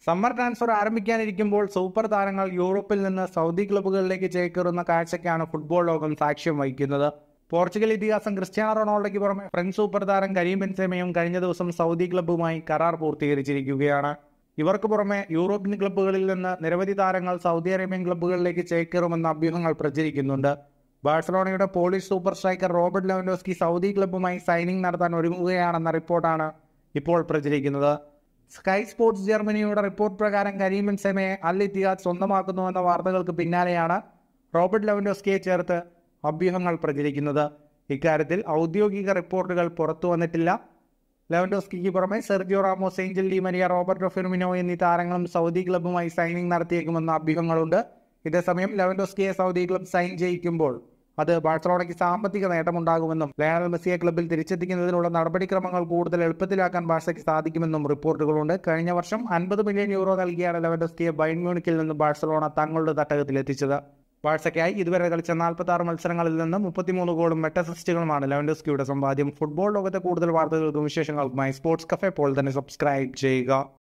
summer transfer ആരംഭിക്കാനിരിക്കുമ്പോൾ super താരങ്ങൾ യൂറോപ്പിൽ നിന്ന് സൗദി ക്ലബ്ബുകളിലേക്ക് ചേക്കേറുന്ന കാഴ്ചയ്ക്കാണ് ഫുട്ബോൾ ലോകം സാക്ഷ്യം വഹിക്കുന്നത് പോർച്ചുഗൽ ഇതിഹാസം ക്രിസ്ത്യാനോ റൊണാൾഡോയ്ക്ക് പുറമെ ഫ്രഞ്ച് സൂപ്പർ താരം കരീം ബെൻസെമയും കഴിഞ്ഞ ദിവസം സൗദി ക്ലബ്ബുമായി കരാർ പൂർത്തീകരിച്ചിരിക്കുകയാണ് ഇവർക്ക് പുറമെ യൂറോപ്യൻ ക്ലബ്ബുകളിൽ നിന്ന് നിരവധി താരങ്ങൾ സൗദി അറേബ്യൻ ക്ലബ്ബുകളിലേക്ക് ചേക്കേറുമെന്ന അഭ്യൂഹങ്ങൾ പ്രചരിക്കുന്നുണ്ട് ബാഴ്സലോണയുടെ Polish super striker Robert Lewandowski Saudi ക്ലബ്ബുമായി സൈനിങ് നടത്താൻ ഒരുങ്ങുകയാണെന്ന റിപ്പോർട്ടാണ് ഇപ്പോൾ പ്രചരിക്കുന്നത് സ്കൈ സ്പോർട്സ് ജർമ്മനിയുടെ റിപ്പോർട്ട് പ്രകാരം കരീം ബെൻസെമയെ അൽ ഇത്തിഹാദ് സ്വന്തമാക്കുന്നുവെന്ന വാർത്തകൾക്ക് പിന്നാലെയാണ് റോബർട്ട് ലെവൻഡോസ്കിയെ ചേർത്ത് അഭ്യൂഹങ്ങൾ പ്രചരിക്കുന്നത് ഇക്കാര്യത്തിൽ ഔദ്യോഗിക റിപ്പോർട്ടുകൾ പുറത്തു വന്നിട്ടില്ല ലെവൻഡോസ്കിക്ക് പുറമെ Sergio Ramos Angel Di Maria Roberto Firmino എന്നീ താരങ്ങളും സൗദി ക്ലബ്ബുമായി സൈനിങ് നടത്തിയേക്കുമെന്ന അഭ്യൂഹങ്ങളുണ്ട് ഇതേസമയം ലെവൻഡോസ്കിയെ സൗദി ക്ലബ്ബ് സൈൻ ചെയ്യിക്കുമ്പോൾ അത് ബാഴ്സലോണയ്ക്ക് സാമ്പത്തിക നേട്ടമുണ്ടാകുമെന്നും ലയണൽ മെസ്സിയെ ക്ലബ്ബിൽ തിരിച്ചെത്തിക്കുന്നതിനുള്ള നടപടിക്രമങ്ങൾ കൂടുതൽ എളുപ്പത്തിലാക്കാൻ ബാഴ്സയ്ക്ക് സാധിക്കുമെന്നും റിപ്പോർട്ടുകളുണ്ട് കഴിഞ്ഞ വർഷം അൻപത് മില്യൺ യൂറോ നൽകിയാണ് ലെവൻഡോസ്കിയെ ബൈൻ മ്യൂണിക്കിൽ നിന്ന് ബാഴ്സലോണ തങ്ങളുടെ തട്ടകത്തിലെത്തിച്ചത് ബാഴ്സയ്ക്കായി ഇതുവരെ കളിച്ച നാൽപ്പത്തി ആറ് മത്സരങ്ങളിൽ നിന്ന് മുപ്പത്തിമൂന്ന് ഗോളും എട്ട് അസിസ്റ്റുകളുമാണ് ലെവൻഡോസ്കിയുടെ സമ്പാദ്യം ഫുട്ബോൾ ലോകത്തെ കൂടുതൽ വാർത്തകൾക്കും വിശേഷങ്ങൾക്കുമായി സ്പോർട്സ് കഫേ പോൾ തന്നെ സബ്സ്ക്രൈബ് ചെയ്യുക